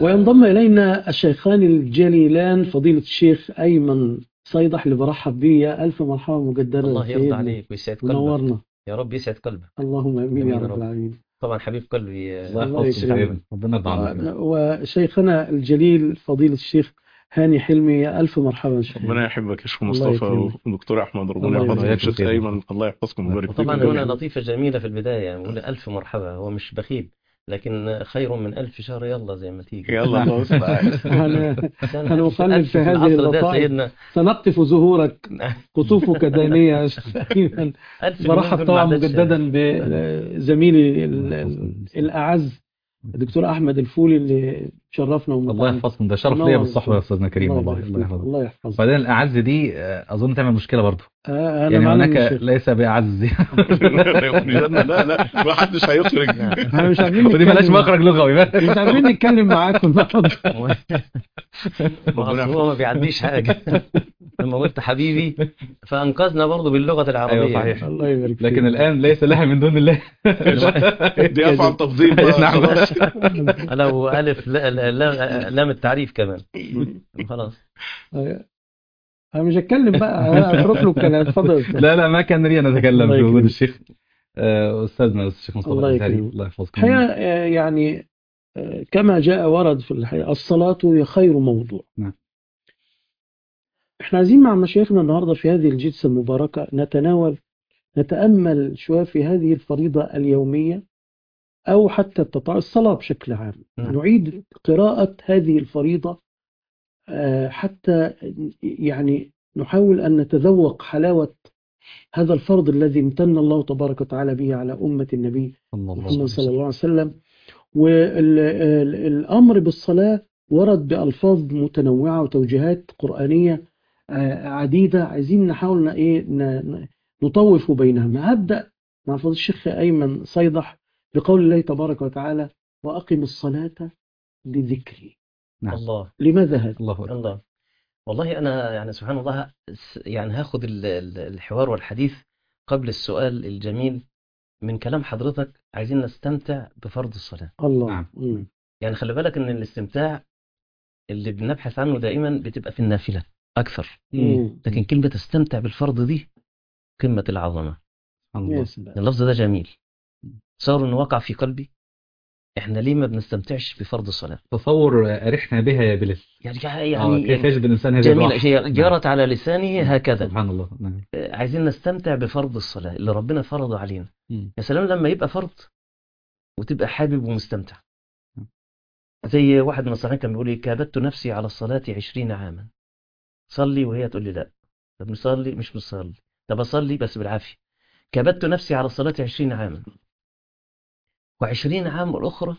وينضم إلينا الشيخان الجليلان فضيلة الشيخ أيمن صيدح اللي برحب بيه يا ألف مرحبا مجددا الله يرضى سيدنا. عليك ويسعد قلبك منورنا يا رب يسعد قلبك اللهم امين يا آمين يا رب رب. العالمين طبعا حبيب قلبي الله الله يحفظكم يكرمك. حبيبي ربنا يرضى عنك وشيخنا الجليل فضيلة الشيخ هاني حلمي يا ألف مرحبا إن شاء الله ربنا يحبك يا شيخ الله مصطفى يكرمك. ودكتور احمد الله ربنا يحفظك يبارك الشيخ فيك. ايمن الله يحفظكم ويبارك فيكم وطبعا جميعاً. هنا لطيفة جميلة في البداية يعني بيقول ألف مرحبا هو مش بخيل لكن خير من ألف شهر يلا زي ما تيجي يلا الله يستعان. هن- عشان هنقلب ألف في هذه العصر ده اللطائف. سيدنا سنقطف زهورك قطوفك دانية يا شيخ أيمن. ألف برحب دول طبعا ما عدتش. مجددا بزميلي ال- ال- الأعز الدكتور أحمد الفولي اللي شرفنا الله ومتعنا يحفظكم ده شرف منور ليا بالصحبه يا الدكتور. استاذنا كريم والله يبارك الله فيك. يحفظك الله يحفظك وبعدين الاعز دي آه، اظن تعمل مشكله برضه آه، أنا يعني معلم هناك الشيخ. ليس باعز لا لا ما حدش هيخرج احنا مش عارفين ودي مالهاش نتكلم- مخرج لغوي بقى. مش عارفين نتكلم معاكم النهارده ما أصل هو ما بيعديش حاجة لما قلت حبيبي فأنقذنا برضه باللغة العربية أيوة صحيح. الله يبارك فيك لكن الان ليس لها من دون الله دي افعل تفضيل بقى نعم. خلاص. لو ألف لا- لا- لا- لام التعريف كمان خلاص انا مش هتكلم بقى انا اترك له الكلام اتفضل يا أستاذ. لا لا ما كان لي ان اتكلم الله في وجود يكرمك. الشيخ آه، استاذنا الشيخ مصطفى الله الازهري يكرمك. الله يحفظكم الحقيقه آه، يعني آه، كما جاء ورد في الحقيقه الصلاه هي خير موضوع نعم. احنا عايزين مع مشايخنا النهارده في هذه الجلسه المباركه نتناول نتامل شويه في هذه الفريضه اليوميه او حتى التطاع الصلاه بشكل عام نعم. نعيد قراءه هذه الفريضه آه، حتى يعني نحاول ان نتذوق حلاوه هذا الفرض الذي امتن الله تبارك وتعالى به على امه النبي صلى الله عليه محمد وسلم. صلى الله عليه وسلم والأمر بالصلاة ورد بألفاظ متنوعة وتوجيهات قرآنية آه، عديدة عايزين نحاول ن- إيه ن- ن- نطوف بينها هبدأ مع فضل الشيخ أيمن صيدح بقول الله تبارك وتعالى وأقم الصلاة لذكري نعم. الله لماذا هذا؟ الله أكبر. الله والله أنا يعني سبحان الله س- يعني هاخد ال- ال- الحوار والحديث قبل السؤال الجميل من كلام حضرتك عايزين نستمتع بفرض الصلاة الله نعم. مم. يعني خلي بالك إن الاستمتاع اللي بنبحث عنه دائما بتبقى في النافلة أكثر مم. لكن كلمة استمتع بالفرض دي قمة العظمة سبحان يا الله سلام اللفظ ده جميل صار إنه وقع في قلبي إحنا ليه ما بنستمتعش بفرض الصلاة تصور أرحنا بها يا بلال يعني آه، يعني كيف يجد الإنسان هذه جميلة الراحة هي جرت على لسانه هكذا سبحان الله نعم عايزين نستمتع بفرض الصلاة اللي ربنا فرضه علينا مم. يا سلام لما يبقى فرض وتبقى حابب ومستمتع مم. زي واحد من الصالحين كان بيقول لي كابدت نفسي على الصلاة عشرين عاما صلي وهي تقول لي لا طب نصلي مش بصلي طب أصلي بس بالعافية كابدت نفسي على الصلاة عشرين عاما وعشرين عام الأخرى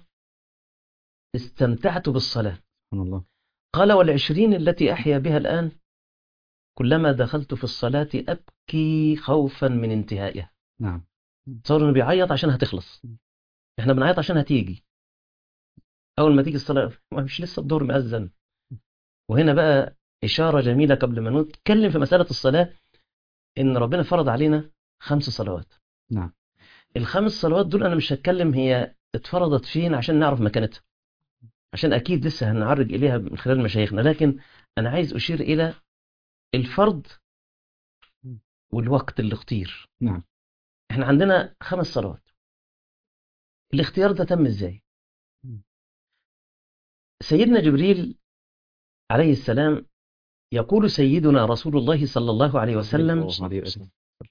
استمتعت بالصلاة سبحان الله قال والعشرين التي أحيا بها الآن كلما دخلت في الصلاة أبكي خوفا من انتهائها نعم صار انه بيعيط عشان هتخلص احنا بنعيط عشان هتيجي اول ما تيجي الصلاه ما مش لسه الدور مأذن وهنا بقى اشاره جميله قبل ما نتكلم في مساله الصلاه ان ربنا فرض علينا خمس صلوات نعم الخمس صلوات دول انا مش هتكلم هي اتفرضت فين عشان نعرف مكانتها عشان اكيد لسه هنعرج اليها من خلال مشايخنا لكن انا عايز اشير الى الفرض والوقت اللي اختير نعم احنا عندنا خمس صلوات الاختيار ده تم ازاي سيدنا جبريل عليه السلام يقول سيدنا رسول الله صلى الله عليه وسلم الله عليه وسلم.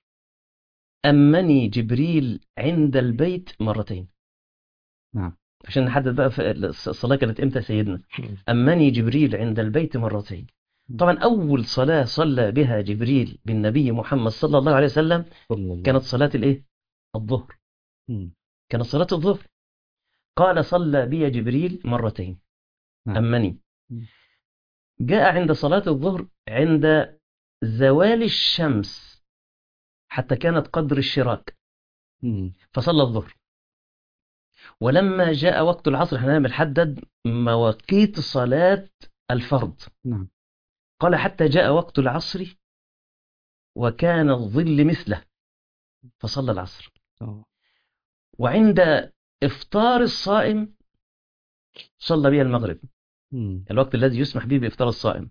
أمني جبريل عند البيت مرتين نعم عشان نحدد بقى في الصلاة كانت امتى يا سيدنا أمني جبريل عند البيت مرتين طبعا أول صلاة صلى بها جبريل بالنبي محمد صلى الله عليه وسلم صلى الله كانت صلاة الإيه؟ الظهر مم. كانت صلاة الظهر قال صلى بي جبريل مرتين نعم. أمني مم. جاء عند صلاة الظهر عند زوال الشمس حتى كانت قدر الشراك مم. فصلى الظهر ولما جاء وقت العصر احنا بنحدد مواقيت صلاة الفرض نعم قال حتى جاء وقت العصر وكان الظل مثله فصلى العصر آه. وعند إفطار الصائم صلى بها المغرب مم. الوقت الذي يسمح به بإفطار الصائم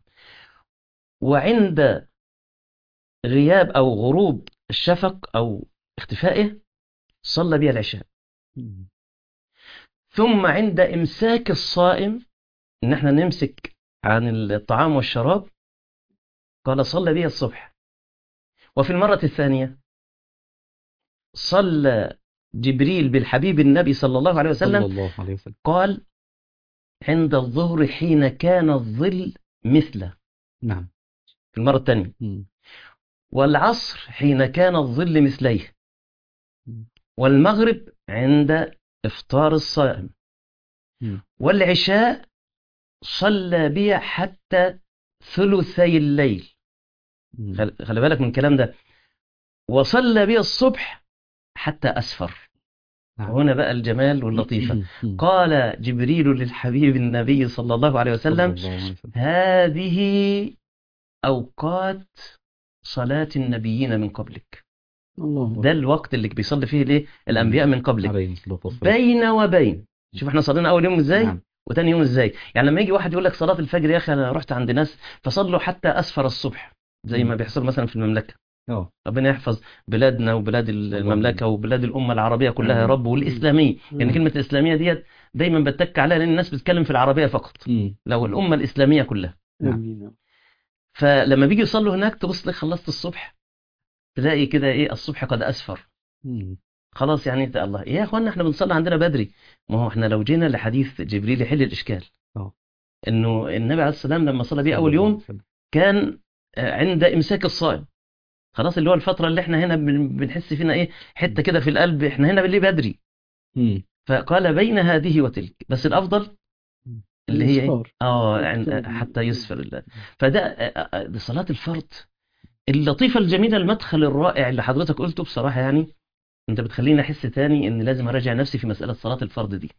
وعند غياب أو غروب الشفق أو اختفائه صلى بها العشاء مم. ثم عند إمساك الصائم إن احنا نمسك عن الطعام والشراب قال صلى بها الصبح وفي المرة الثانية صلى جبريل بالحبيب النبي صلى الله عليه صلى وسلم الله عليه وسلم قال عند الظهر حين كان الظل مثله نعم في المرة الثانية مم. والعصر حين كان الظل مثليه مم. والمغرب عند إفطار الصائم مم. والعشاء صلى بها حتى ثلثي الليل مم. خل- خلي بالك من الكلام ده وصلى بها الصبح حتى أسفر نعم. وهنا بقى الجمال واللطيفة مم. قال جبريل للحبيب النبي صلى الله عليه صلى وسلم الله عليه وسلم هذه أوقات صلاة النبيين من قبلك الله أكبر. ده الوقت اللي بيصلي فيه الايه الأنبياء من قبلك عليه الصلاة والسلام بين وبين شوف احنا صلينا أول يوم ازاي نعم. وتاني يوم ازاي يعني لما يجي واحد يقول لك صلاة الفجر يا أخي أنا رحت عند ناس فصلوا حتى أسفر الصبح زي ما مم. بيحصل مثلا في المملكة اه ربنا يحفظ بلادنا وبلاد المملكة وبلاد الأمة العربية كلها يا رب والإسلامية يعني مم. كلمة الإسلامية ديت دايما بتك عليها لأن الناس بتتكلم في العربية فقط مم. لو الأمة الإسلامية كلها نعم. آمين. فلما بيجي يصلوا هناك تبص لك خلصت الصبح تلاقي كده ايه الصبح قد اسفر مم. خلاص يعني انت الله يا اخوانا احنا بنصلي عندنا بدري ما هو احنا لو جينا لحديث جبريل يحل الاشكال اه. انه النبي عليه السلام لما صلى بيه صلى اول الله عليه يوم وسلم. كان آه، عند امساك الصائم خلاص اللي هو الفتره اللي احنا هنا بن- بنحس فينا ايه حته كده في القلب احنا هنا بالليل بدري مم. فقال بين هذه وتلك بس الافضل اللي هي ايه الإسفار. اه عند حتى يسفر الله فده آه، آه، دي صلاة الفرض اللطيفة الجميلة المدخل الرائع اللي حضرتك قلته بصراحة يعني انت بتخليني احس تاني ان لازم اراجع نفسي في مسألة صلاة الفرض دي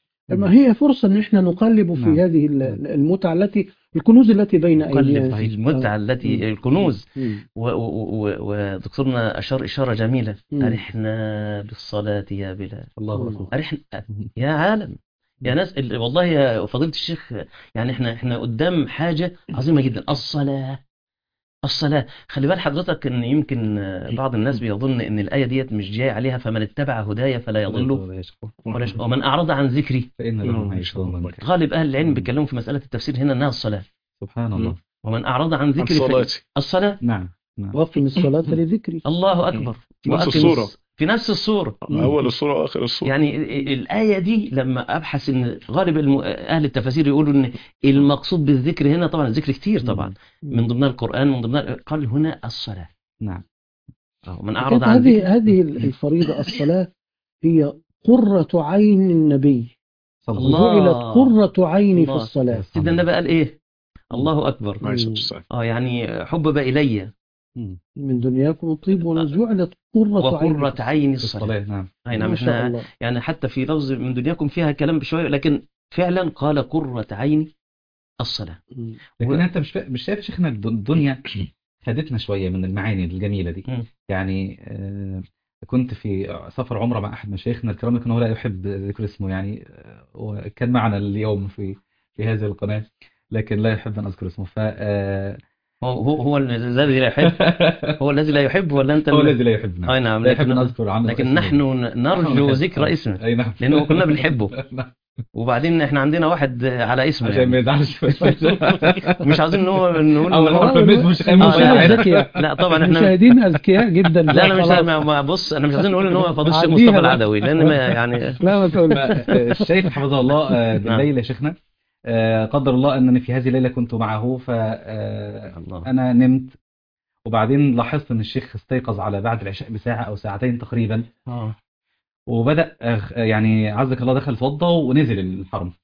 ما هي فرصة ان احنا نقلب في نعم. هذه ال- المتعة التي الكنوز التي بين قلب ايدينا في المتعة التي الكنوز مم. و- و- و- ودكتورنا اشار اشارة جميلة مم. ارحنا بالصلاة يا بلال الله الله. ورسوله ارحنا يا عالم يا ناس ال- والله يا فضيلة الشيخ يعني احنا احنا قدام حاجة عظيمة جدا الصلاة الصلاة خلي بال حضرتك ان يمكن بعض الناس بيظن ان الآية ديت مش جاي عليها فمن اتبع هدايا فلا يضل ولا يشقى. ولا يشقى. ومن أعرض عن ذكري فإن له نعم. معيشة ضنكا غالب أهل العلم بيتكلموا في مسألة التفسير هنا انها الصلاة سبحان الله ومن أعرض عن عن ذكري فإن- صلاتي الصلاة نعم نعم وقم الصلاة لذكري الله أكبر في نفس وأقم الصورة. الص- في نفس الصورة أول الصورة وآخر الصورة يعني ال- ال- الآية دي لما أبحث إن غالب الم... أهل التفاسير يقولوا إن المقصود بالذكر هنا طبعا الذكر كتير طبعا من ضمنها القرآن من ضمنها قال هنا الصلاة نعم أو من أعرض كانت عن ذكري هذه هذه الفريضة الصلاة هي قرة عين النبي صلى الله. جعلت قرة عيني في الله. الصلاة سيدنا النبي قال إيه الله أكبر عليه الصلاة والسلام اه يعني حبب إلي مم. من دنياكم الطيب وجعلت قرة عيني وقرة عيني في الصلاة الصلاة نعم أي نعم ما شاء احنا الله يعني حتى في لفظ من دنياكم فيها كلام بشوية لكن فعلا قال قرة عيني الصلاة مم. لكن انت مش فا- مش شايف يا شيخنا الد- الدنيا خدتنا شويه من المعاني الجميله دي مم. يعني آه، كنت في سفر عمره مع احد مشايخنا الكرام لكن هو لا يحب ذكر اسمه يعني آه، وكان معنا اليوم في في هذه القناه لكن لا يحب ان اذكر اسمه ف آه، هو هو هو الذي لا يحب هو الذي لا يحب ولا أنت هو اللي- الذي لا يحبنا أي نعم لا يحب لكن, ان اذكر عنه لكن اسمه. نحن نرجو ذكر اسمه اي نعم لأنه كنا بنحبه نعم. وبعدين احنا عندنا واحد على اسمه عشان ما يعني. يزعلش مش عاوزين ان هو نقول او إن نعرف هو- الميز مش آه، مش لا، عارف. ذكية لا طبعا احنا المشاهدين أذكياء جدا لا انا مش خلاص. ما- ما- بص انا مش عايزين نقول ان هو فضيل الشيخ عديها مصطفى بقى. العدوي لان ما يعني لا ما تقول الشيخ حفظه الله آه، بالليل يا شيخنا آه، قدر الله انني في هذه الليله كنت معه فانا الله نمت وبعدين لاحظت ان الشيخ استيقظ على بعد العشاء بساعه او ساعتين تقريبا اه وبدا آه، يعني عزك الله دخل اتوضى ونزل الحرم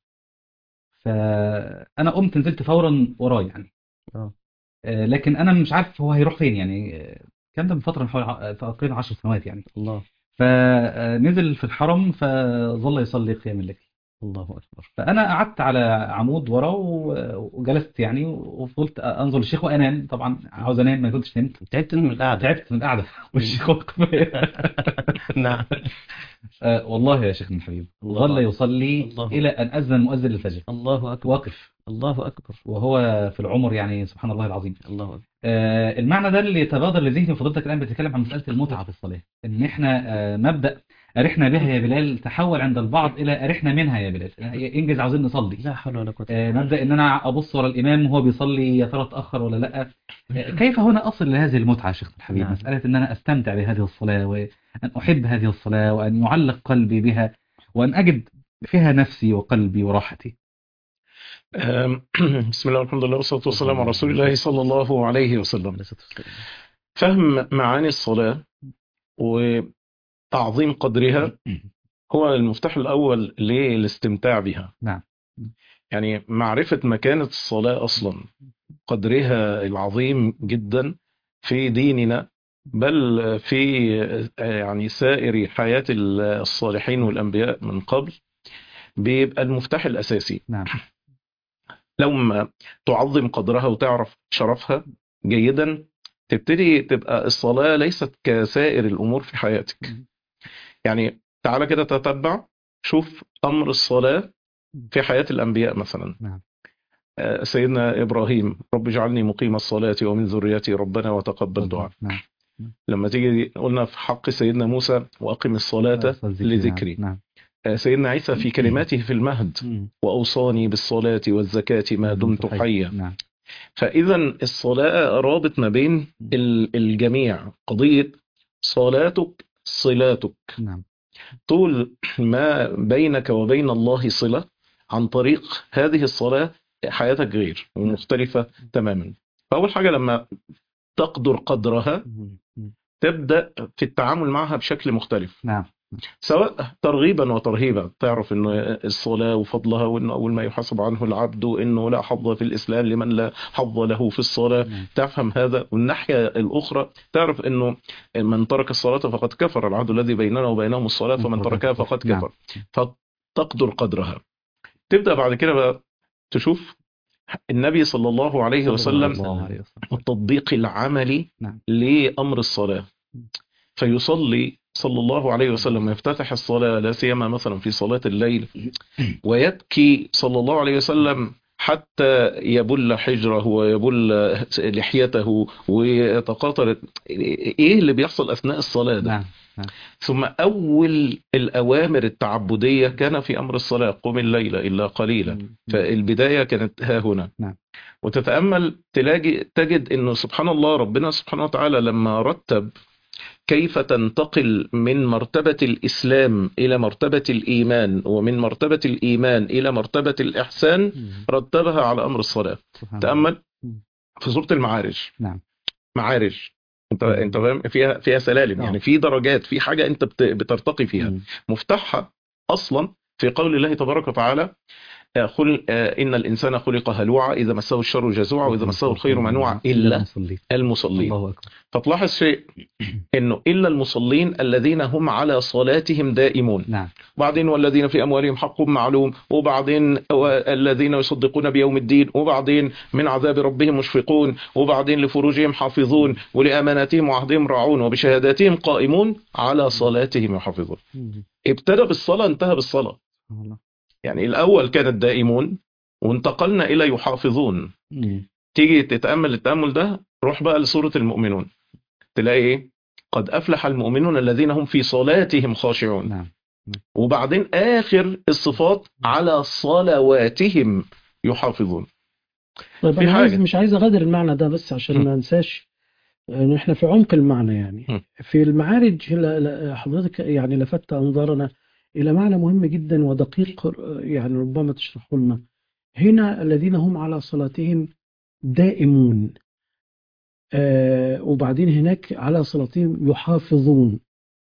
فانا قمت نزلت فورا وراه يعني آه. آه، لكن انا مش عارف هو هيروح فين يعني آه، الكلام ده من فتره من حوالي ع- تقريبا 10 سنوات يعني الله فنزل في الحرم فظل يصلي قيام الليل الله أكبر فانا قعدت على عمود ورا و- وجلست يعني وفضلت انظر للشيخ وانام طبعا عاوز انام ما كنتش نمت تعبت من القعدة تعبت من القعده والشيخ واقف نعم آه، والله يا شيخنا الحبيب الله ظل أكبر. يصلي الله الى ان اذن مؤذن للفجر الله أكبر واقف الله أكبر وهو في العمر يعني سبحان الله العظيم الله أكبر آه، المعنى ده اللي تبادر لذهني وفضلتك الآن بتتكلم عن مسألة المتعة في الصلاة إن إحنا آه، مبدأ أرحنا بها يا بلال تحول عند البعض إلى أرحنا منها يا بلال إنجز عاوزين نصلي لا حول ولا قوة آه، مبدأ إن أنا أبص ورا الإمام وهو بيصلي يا ترى اتأخر ولا لأ آه، كيف هنا أصل لهذه المتعة شيخ الحبيب نعم. مسألة إن أنا أستمتع بهذه الصلاة وأن أحب هذه الصلاة وأن يعلق قلبي بها وأن أجد فيها نفسي وقلبي وراحتي آم، بسم الله والحمد لله والصلاة والسلام على رسول الله صلى الله عليه وسلم عليه الصلاة والسلام. فهم معاني الصلاة وتعظيم قدرها هو المفتاح الأول للاستمتاع بها نعم. يعني معرفة مكانة الصلاة أصلا قدرها العظيم جدا في ديننا بل في يعني سائر حياة الصالحين والأنبياء من قبل بيبقى المفتاح الأساسي نعم لما تعظم قدرها وتعرف شرفها جيدا تبتدي تبقى الصلاة ليست كسائر الأمور في حياتك يعني تعالى كده تتبع شوف أمر الصلاة في حياة الأنبياء مثلا نعم. آه، سيدنا إبراهيم رب اجعلني مقيم الصلاة ومن ذريتي ربنا وتقبل دعاء نعم لما تيجي قلنا في حق سيدنا موسى وأقم الصلاة لذكري نعم آه، سيدنا عيسى في كلماته في المهد نعم. وأوصاني بالصلاة والزكاة ما دمت حيا نعم فإذا الصلاة رابط ما بين ال- الجميع قضية صلاتك صلاتك نعم طول ما بينك وبين الله صلة عن طريق هذه الصلاة حياتك غير ومختلفة تماما فأول حاجة لما تقدر قدرها تبدأ في التعامل معها بشكل مختلف نعم سواء ترغيبا وترهيبا تعرف انه الصلاة وفضلها وانه اول ما يحاسب عنه العبد انه لا حظ في الاسلام لمن لا حظ له في الصلاة نعم. تفهم هذا والناحية الاخرى تعرف انه من ترك الصلاة فقد كفر العهد الذي بيننا وبينهم الصلاة فمن تركها فقد نعم. كفر فتقدر قدرها تبدأ بعد كده بقى تشوف النبي صلى الله عليه صلى وسلم الله عليه وسلم التطبيق العملي نعم. لأمر الصلاة فيصلي صلى الله عليه وسلم يفتتح الصلاة لا سيما مثلا في صلاة الليل ويبكي صلى الله عليه وسلم حتى يبل حجره ويبل لحيته ويتقاطر ايه اللي بيحصل اثناء الصلاة ده نعم ثم اول الاوامر التعبدية كان في امر الصلاة قم الليل الا قليلا فالبداية كانت ها هنا نعم. وتتأمل تلاقي تجد انه سبحان الله ربنا سبحانه وتعالى لما رتب كيف تنتقل من مرتبة الإسلام إلى مرتبة الإيمان ومن مرتبة الإيمان إلى مرتبة الإحسان رتبها على أمر الصلاة سبحان الله. تأمل مم. في سورة المعارج نعم. معارج انت مم. انت فاهم فيها فيها سلالم آه. يعني في درجات في حاجه انت بت- بترتقي فيها مم. مفتاحها اصلا في قول الله تبارك وتعالى آه، خل آه، ان الانسان خلق هلوعا اذا مسه الشر جزوعا واذا مسه الخير منوعا الا المصلين المصلين الله أكبر فتلاحظ شيء انه الا المصلين الذين هم على صلاتهم دائمون نعم وبعدين والذين في اموالهم حق معلوم وبعدين الذين يصدقون بيوم الدين وبعدين من عذاب ربهم مشفقون وبعدين لفروجهم حافظون ولاماناتهم وعهدهم راعون وبشهاداتهم قائمون على صلاتهم يحافظون مم. ابتدى بالصلاه انتهى بالصلاه سبحان الله يعني الاول كانت دائمون وانتقلنا الى يحافظون مم. تيجي تتامل التامل ده روح بقى لسوره المؤمنون تلاقي ايه قد افلح المؤمنون الذين هم في صلاتهم خاشعون نعم وبعدين آخر الصفات على صلواتهم يحافظون طيب في انا عايز حاجة. مش عايز اغادر المعنى ده بس عشان ما انساش ان احنا في عمق المعنى يعني م. في المعارج لا- لا- حضرتك يعني لفت انظارنا الى معنى مهم جدا ودقيق يعني ربما تشرحه لنا هنا الذين هم على صلاتهم دائمون آه وبعدين هناك على صلاتهم يحافظون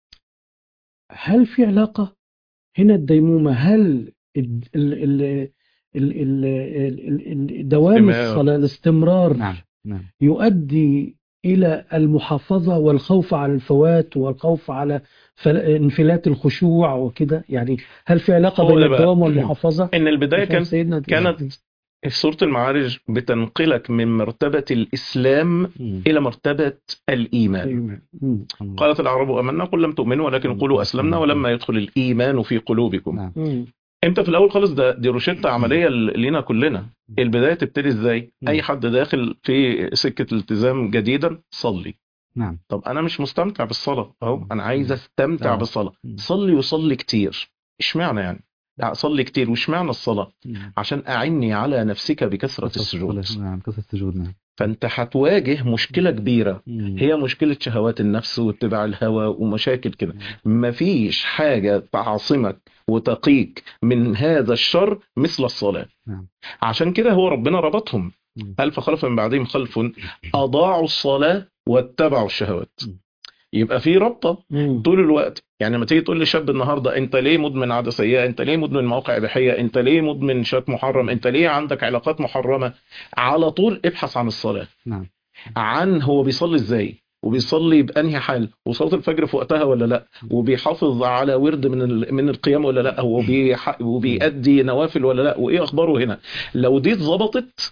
هل في علاقة هنا الديمومة هل ال ال ال ال ال ال ال دوام استمرار. الصلاة الاستمرار نعم نعم يؤدي إلى المحافظة والخوف على الفوات والخوف على فل- انفلات الخشوع وكده يعني هل في علاقة هو بين ده بقى. الدوام والمحافظة؟ ان البدايه عشان كان سيدنا كانت سوره المعارج بتنقلك من مرتبه الاسلام الى مرتبه الايمان أيوة. مم. قالت الاعراب امنا قل لم تؤمنوا ولكن قولوا اسلمنا ولما يدخل الايمان في قلوبكم نعم مم. انت في الاول خالص ده دي روشته عمليه ل- لينا كلنا البدايه تبتدي ازاي مم. اي حد داخل في سكه الالتزام جديدا صلي نعم طب انا مش مستمتع بالصلاه اهو انا عايز استمتع آه. بالصلاه مم. صلي وصلي كتير اشمعنى يعني لا، صلي كتير واشمعنى الصلاه عشان اعني على نفسك بكثره السجود نعم قصة السجود نعم فانت هتواجه مشكله كبيره هي مشكله شهوات النفس واتباع الهوى ومشاكل كده مفيش حاجه تعصمك وتقيك من هذا الشر مثل الصلاه نعم. عشان كده هو ربنا ربطهم مم. هل فخلف من بعدهم خلف اضاعوا الصلاه واتبعوا الشهوات مم. يبقى في ربطه مم. طول الوقت يعني لما تيجي تقول لشاب النهارده انت ليه مدمن عاده سيئه انت ليه مدمن مواقع اباحيه انت ليه مدمن شات محرم انت ليه عندك علاقات محرمه على طول ابحث عن الصلاه نعم عن هو بيصلي ازاي وبيصلي بانهي حال وصلاه الفجر في وقتها ولا لا وبيحافظ على ورد من ال- من القيام ولا لا هو بيح- وبيأدي نوافل ولا لا وايه اخباره هنا لو دي اتظبطت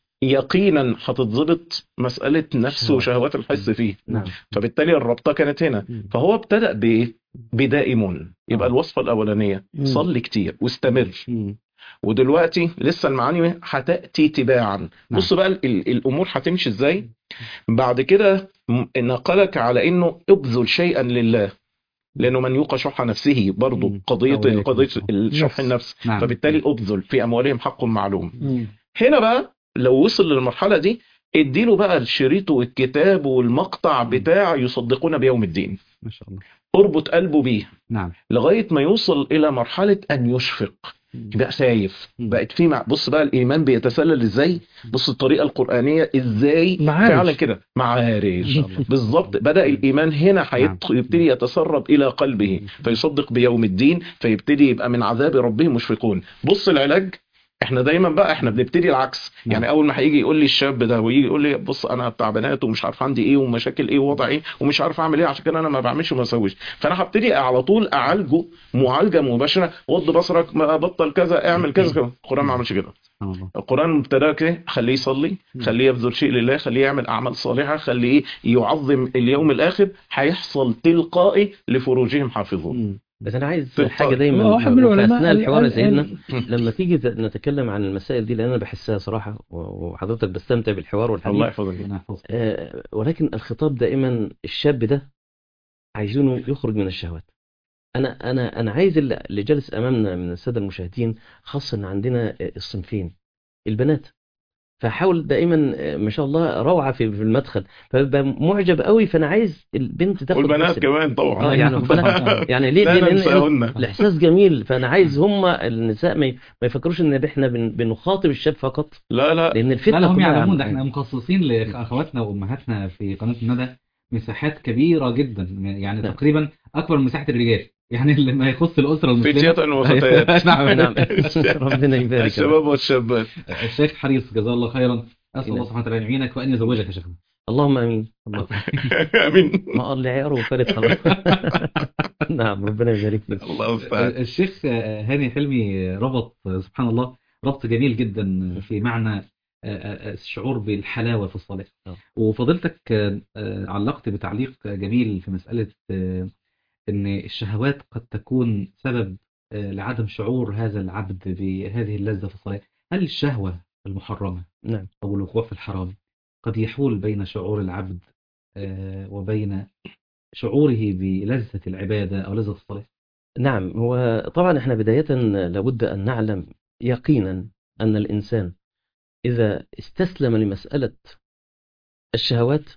يقينا هتتظبط مساله نفس شهوات. وشهوات الحس فيه نعم فبالتالي الرابطه كانت هنا مم. فهو ابتدأ بايه بدائمون يبقى آه. الوصفه الاولانيه مم. صلي كتير واستمر مم. ودلوقتي لسه المعاني هتاتي تباعا بص بقى ال- ال- الامور هتمشي ازاي بعد كده م- نقلك على انه ابذل شيئا لله لانه من يوق شح نفسه برضه مم. قضيه أولئك قضيه نفسه. الشح نفس. النفس نعم فبالتالي ابذل في اموالهم حق معلوم مم. هنا بقى لو وصل للمرحله دي اديله بقى الشريط والكتاب والمقطع بتاع يصدقون بيوم الدين ما شاء الله اربط قلبه بيه نعم لغايه ما يوصل الى مرحله ان يشفق يبقى شايف مم. بقت في مع... بص بقى الايمان بيتسلل ازاي بص الطريقه القرانيه ازاي معارج. فعلا كده ما معارج شاء الله بالظبط بدا الايمان هنا هيت- نعم. يبتدي يتسرب الى قلبه فيصدق بيوم الدين فيبتدي يبقى من عذاب ربهم مشفقون بص العلاج احنا دايما بقى احنا بنبتدي العكس نعم. يعني اول ما هيجي يقول لي الشاب ده ويجي يقول لي بص انا بتاع بنات ومش عارف عندي ايه ومشاكل ايه ووضع ايه ومش عارف اعمل ايه عشان كده انا ما بعملش وما بسويش فانا هبتدي على طول اعالجه معالجه مباشره غض بصرك ما بطل كذا اعمل كذا كذا القران ما عملش كده سبحان الله القرآن ابتداك ايه خليه يصلي خليه يبذل شيء لله خليه يعمل أعمال صالحة خليه يعظم اليوم الآخر هيحصل تلقائي لفروجهم حافظون مم. بس انا عايز طيب. حاجه دايما واحد من في العلماء اثناء قال- الحوار يا قال- سيدنا قال- لما تيجي ت- نتكلم عن المسائل دي لان انا بحسها صراحه و- وحضرتك بستمتع بالحوار والحديث الله يحفظك ربنا يحفظك آه، ولكن الخطاب دائما الشاب ده عايزينه يخرج من الشهوات انا انا انا عايز اللي اللي جالس امامنا من الساده المشاهدين خاصه ان عندنا الصنفين البنات فحاول دائما آه، ما شاء الله روعه في في المدخل فببقى معجب قوي فانا عايز البنت تاخد والبنات نفس ال- كمان طبعا اه يعني ربنا يعني ليه لا ليه؟ لان ننساهن الاحساس جميل فانا عايز هم النساء ما ي- ما يفكروش ان احنا بن- بنخاطب الشاب فقط لا لا لان لا الفتنه لا هم كلها يعلمون عامة. ده احنا مخصصين لاخواتنا وامهاتنا في قناه الندى مساحات كبيره جدا يعني نعم. تقريبا اكبر من مساحه الرجال يعني اللي ما يخص الاسره المسلمه فتية وفتيات نعم نعم ربنا يبارك الشباب والشابات الشيخ حريص جزاه الله خيرا اسال الله نعم. سبحانه وتعالى ان يعينك وان يزوجك يا شيخنا اللهم امين اللهم امين ما قال لي عيار وفارد خلاص نعم ربنا يبارك فيك الله المستعان الشيخ هاني حلمي ربط سبحان الله ربط جميل جدا في معنى الشعور بالحلاوة في الصلاة آه. وفضلتك علقت بتعليق جميل في مسألة أن الشهوات قد تكون سبب لعدم شعور هذا العبد بهذه اللذة في الصلاة هل الشهوة المحرمة نعم أو الوقوع في الحرام قد يحول بين شعور العبد آه، وبين شعوره بلذة العبادة أو لذة الصلاة نعم هو طبعا احنا بداية لابد أن نعلم يقينا أن الإنسان إذا استسلم لمسألة الشهوات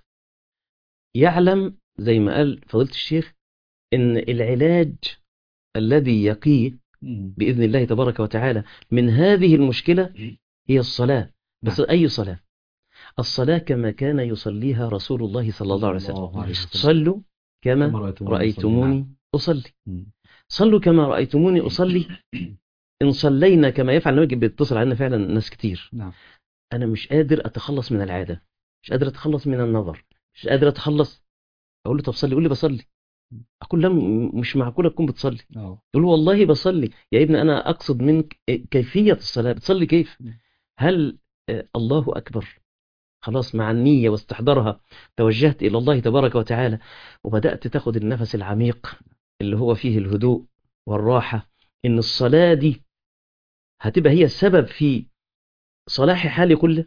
يعلم زي ما قال فضيلة الشيخ أن العلاج الذي يقيه بإذن الله تبارك وتعالى من هذه المشكلة هي الصلاة بس أي صلاة الصلاة كما كان يصليها رسول الله صلى الله عليه وسلم صلوا كما كما رأيتموني أصلي مم. صلوا كما رأيتموني أصلي إن صلينا كما يفعل النبي بيتصل علينا فعلا ناس كتير نعم أنا مش قادر أتخلص من العادة مش قادر أتخلص من النظر مش قادر اتخلص اقول له طب صلي يقول لي بصلي اقول له م- مش معقوله تكون بتصلي اه يقول له والله بصلي يا ابني انا اقصد منك كيفيه الصلاه بتصلي كيف هل آه، الله اكبر خلاص مع النيه واستحضارها توجهت الى الله تبارك وتعالى وبدات تاخد النفس العميق اللي هو فيه الهدوء والراحه ان الصلاه دي هتبقى هي السبب في صلاح حالي كله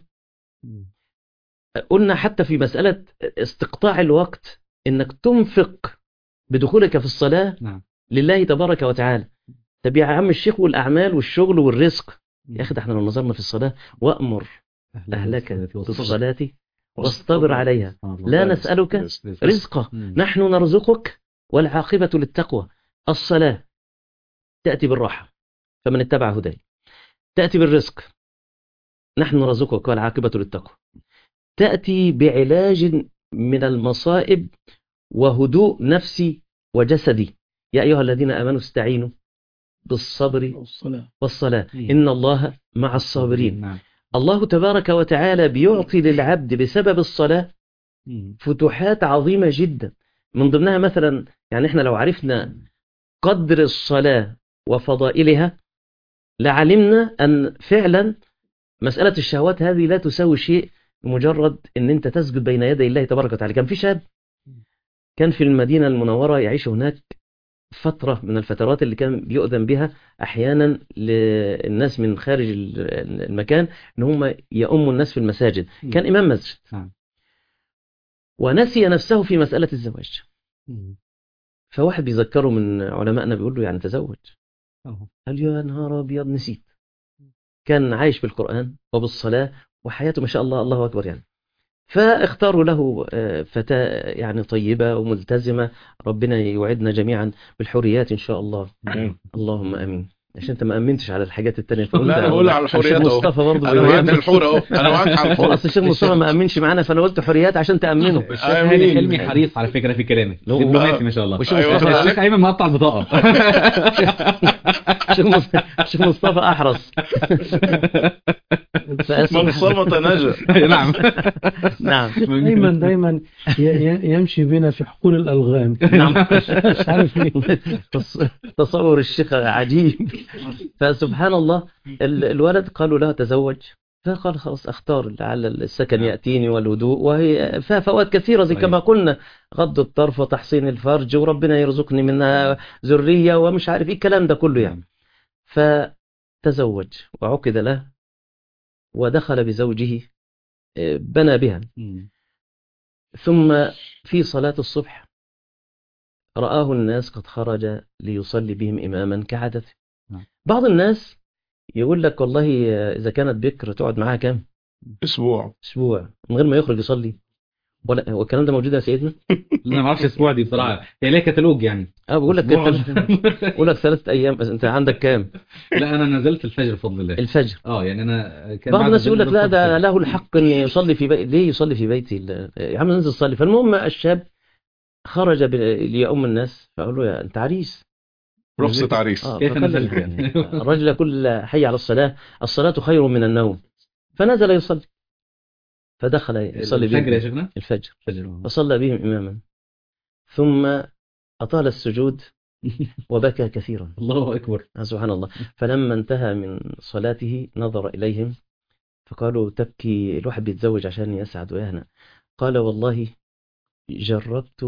قلنا حتى في مساله استقطاع الوقت انك تنفق بدخولك في الصلاه نعم لله تبارك وتعالى طب يا عم الشيخ والاعمال والشغل والرزق يا اخي ده احنا لو نظرنا في الصلاه وامر اهلك بالصلاه واصطبر عليها سبحان الله. لا نسالك رزق. رزقا مم. نحن نرزقك والعاقبه للتقوى الصلاه تاتي بالراحه فمن اتبع هداي تاتي بالرزق نحن نرزقك والعاقبه للتقوى تاتي بعلاج من المصائب وهدوء نفسي وجسدي يا ايها الذين امنوا استعينوا بالصبر والصلاة والصلاه مم. ان الله مع الصابرين نعم الله تبارك وتعالى بيعطي للعبد بسبب الصلاة مم. فتوحات عظيمة جدا من ضمنها مثلا يعني احنا لو عرفنا قدر الصلاة وفضائلها لعلمنا أن فعلا مسألة الشهوات هذه لا تساوي شيء مجرد أن أنت تسجد بين يدي الله تبارك وتعالى كان في شاب كان في المدينة المنورة يعيش هناك فترة من الفترات اللي كان بيؤذن بها أحيانا للناس من خارج ال- المكان أن هم يؤموا الناس في المساجد كان إمام مسجد نعم. ونسي نفسه في مسألة الزواج مم. فواحد بيذكره من علمائنا بيقول له يعني تزوج أهو. قال يا نهار أبيض نسيت كان عايش بالقرآن وبالصلاة وحياته ما شاء الله الله أكبر يعني فاختاروا له آه، فتاة يعني طيبة وملتزمة ربنا يوعدنا جميعا بالحريات إن شاء الله مم. اللهم امين عشان انت ما امنتش على الحاجات التانية لا، أنا بقول على الحريات الشيخ أهو. مصطفى برضه انا معاك بيقول- في الحور اهو انا معاك على هو الحور اصل الشيخ مصطفى ما امنش معانا فانا قلت حريات عشان تامنه الشيخ آمين. هاني حلمي حريص على فكرة في كلامك لو- دبلوماسي ما شاء الله والشيخ أيوة. مصطفى الشيخ أيمن مقطع البطاقة الشيخ مصطفى الشيخ مصطفى احرص فأسمع- من صمت نجا نعم نعم دايما دايما ي- ي- يمشي بنا في حقول الألغام نعم مش عارف ليه تص- تصور الشيخ عجيب فسبحان الله ال- الولد قالوا له تزوج فقال خلاص اختار لعل السكن ياتيني والهدوء وهي فيها فوائد كثيره زي صحيح. كما قلنا غض الطرف وتحصين الفرج وربنا يرزقني منها ذريه ومش عارف ايه الكلام ده كله يعني فتزوج وعقد له ودخل بزوجه آه، بنى بها مم. ثم في صلاة الصبح رآه الناس قد خرج ليصلي بهم إماما كعادته نعم. بعض الناس يقول لك والله إذا كانت بكر تقعد معاها كام اسبوع أسبوع من غير ما يخرج يصلي ولا هو الكلام ده موجود يا سيدنا لا ما اعرفش اسبوع دي بصراحة هي ليها كتالوج يعني اه بقول لك أسبوع. بقول لك ثلاثة أيام بس أنت عندك كام لا انا نزلت الفجر بفضل الله الفجر اه يعني انا كان بعض بعد الناس يقول لك الفجر لا ده بدخل له الحق ان يصلي في بيتي ليه يصلي في بيتي ال- يا عم ننزل صلي فالمهم الشاب خرج ب- ليؤم الناس فقال له يا انت عريس رخصة عريس آه، كيف فقال نزلت له يعني؟ الرجل يقول حي على الصلاة الصلاة خير من النوم فنزل يصلي فدخل يصلي الفجر يا بهم شيخنا الفجر الفجر فصلى بهم إماما ثم أطال السجود وبكى كثيرا الله اكبر آه، سبحان الله فلما انتهى من صلاته نظر إليهم فقالوا تبكي الواحد بيتزوج عشان يسعد ويهنأ قال والله جربت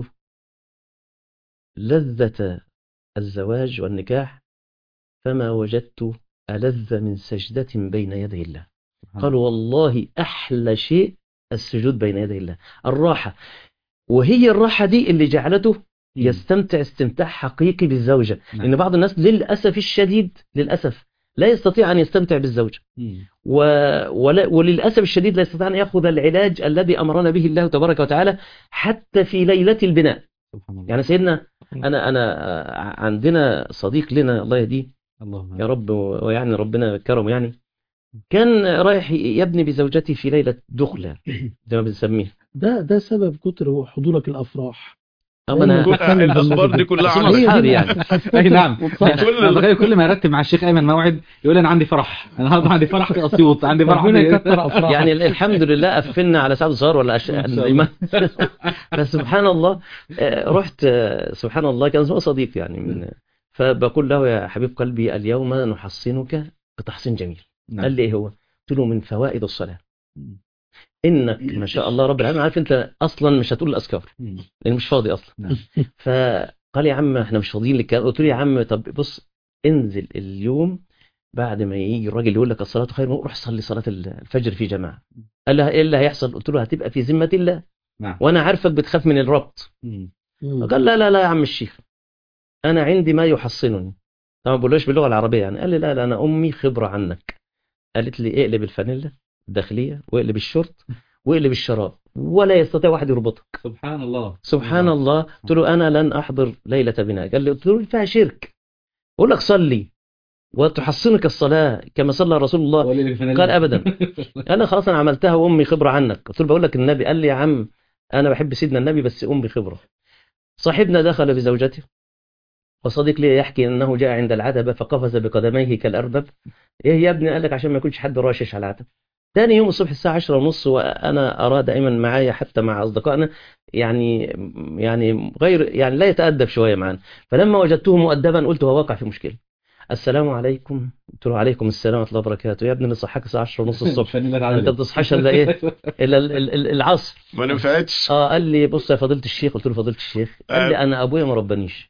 لذة الزواج والنكاح فما وجدت ألذ من سجدة بين يدي الله قالوا والله أحلى شيء السجود بين يدي الله الراحة وهي الراحة دي اللي جعلته يستمتع استمتاع حقيقي بالزوجة نعم. إن بعض الناس للأسف الشديد للأسف لا يستطيع أن يستمتع بالزوجة مم. و... ولا... وللأسف الشديد لا يستطيع أن يأخذ العلاج الذي أمرنا به الله تبارك وتعالى حتى في ليلة البناء سبحان الله يعني سيدنا أنا أنا آه، عندنا صديق لنا الله يهديه اللهم يا رب و- ويعني ربنا كرمه يعني كان رايح يبني بزوجته في ليلة دخلة زي ما بنسميها ده ده سبب كتر حضورك الأفراح أما أنا أيوة. كل- الاخبار دي كلها أصلا عن هي أصحابي دي يعني اي نعم كل أنا بتخيل كل ما ارتب مع الشيخ ايمن موعد يقول انا عندي فرح انا النهارده عندي فرح في اسيوط عندي فرح ربنا في يكتر افراحك يعني الحمد لله قفلنا على سعد الزهر ولا أش... ما شاء الله. الإيمان فسبحان الله آه، رحت آه، سبحان الله كان هو صديق يعني من فبقول له يا حبيب قلبي اليوم نحصنك بتحصين جميل نعم. قال لي ايه هو؟ قلت له من فوائد الصلاة انك ما شاء الله رب العالمين عارف انت اصلا مش هتقول الاذكار مم. لان مش فاضي اصلا نعم. فقال يا عم احنا مش فاضيين لك قلت له يا عم طب بص انزل اليوم بعد ما يجي الراجل يقول لك الصلاه خير روح صلي صلاه الفجر في جماعه قال له ايه اللي هيحصل قلت له هتبقى في ذمه الله نعم وانا عارفك بتخاف من الربط مم. مم. قال لا لا لا يا عم الشيخ انا عندي ما يحصنني طبعا ما بقولوش باللغه العربيه يعني قال لي لا لا انا امي خبره عنك قالت لي اقلب الفانيلا الداخليه واقلب الشورت واقلب الشراب ولا يستطيع واحد يربطك سبحان الله سبحان الله قلت له انا لن احضر ليله بناء قال لي قلت له فيها شرك بقول لك صلي وتحصنك الصلاه كما صلى رسول الله قال ابدا انا خلاص انا عملتها وامي خبره عنك قلت له بقول لك النبي قال لي يا عم انا بحب سيدنا النبي بس امي خبره صاحبنا دخل بزوجته وصديق لي يحكي انه جاء عند العتبه فقفز بقدميه كالارنب ايه يا ابني قال لك عشان ما يكونش حد راشش على العتبه تاني يوم الصبح الساعة عشرة ونص وأنا أرى دائما معايا حتى مع أصدقائنا يعني يعني غير يعني لا يتأدب شوية معنا فلما وجدته مؤدبا قلت هو واقع في مشكلة السلام عليكم قلت له عليكم السلام ورحمة الله وبركاته يا ابني اللي صحاك الساعة 10 ونص الصبح انت بتصحاش الا ايه الا ال- ال- ال- العصر ما نفعتش اه قال لي بص يا فضيله الشيخ قلت له فضيله الشيخ قال لي انا ابويا ما ربانيش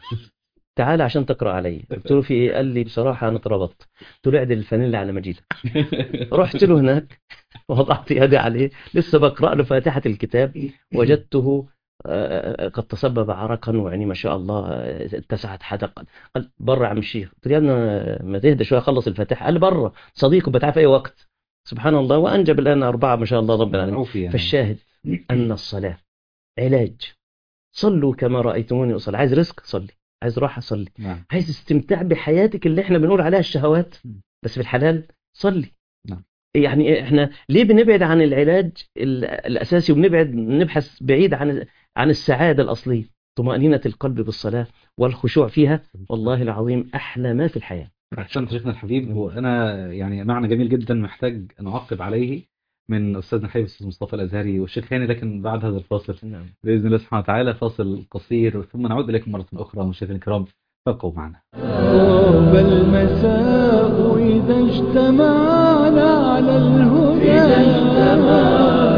تعالى عشان تقرا عليا قلت له في ايه قال لي بصراحه انا اتربطت قلت له اعدل الفانيلا على مجيلك رحت له هناك وضعت يدي عليه لسه بقرا له فاتحه الكتاب وجدته آه، قد تسبب عرقا ويعني ما شاء الله آه، اتسعت حدقا قال بره يا عم الشيخ قلت له يا ابني آه، ما تهدى شويه خلص الفاتحه قال لي بره صديقه بتعرف في اي وقت سبحان الله وانجب الان اربعه ما شاء الله رب العالمين معروف يعني فالشاهد أن الصلاة علاج صلوا كما رأيتموني أصلي عايز رزق صلي عايز راحة صلي نعم عايز استمتاع بحياتك اللي احنا بنقول عليها الشهوات بس في الحلال صلي نعم. يعني احنا ليه بنبعد عن العلاج ال- الأساسي وبنبعد نبحث بعيد عن عن السعادة الأصلية طمأنينة القلب بالصلاة والخشوع فيها والله العظيم أحلى ما في الحياة عشان شيخنا الحبيب هو انا يعني معنى جميل جدا محتاج نعقب عليه من استاذنا الحبيب الاستاذ مصطفى الازهري والشيخ هاني لكن بعد هذا الفاصل نعم. باذن الله سبحانه وتعالى فاصل قصير ثم نعود اليكم مره اخرى مشاهدينا الكرام فابقوا معنا طاب المساء إذا اجتمعنا على الهدى إذا اجتمعنا